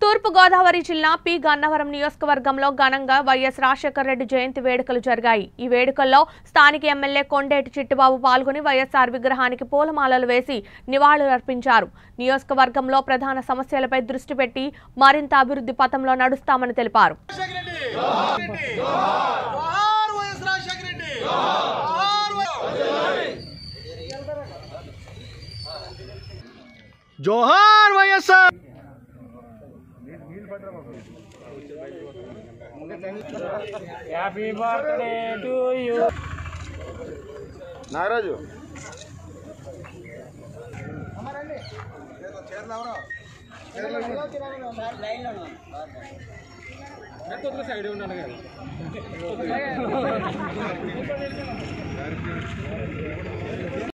తూర్పు గోదావరి జిల్లా పి గన్నవరం నియోజకవర్గంలో ఘనంగా వైఎస్ రాజశేఖర రెడ్డి జయంతి వేడుకలు జరిగాయి ఈ వేడుకల్లో స్థానిక ఎమ్మెల్యే కొండేటి చిట్టుబాబు పాల్గొని వైఎస్ఆర్ విగ్రహానికి పూలమాలలు వేసి నివాళులర్పించారు నియోజకవర్గంలో ప్రధాన సమస్యలపై దృష్టి పెట్టి మరింత అభివృద్ధి పథంలో నడుస్తామని తెలిపారు జోహార్ వైఎస్ రాజశేఖర రెడ్డి జోహార్ జోహార్ YSR happy birthday to you Nagaraju side ఉన్నాను కదా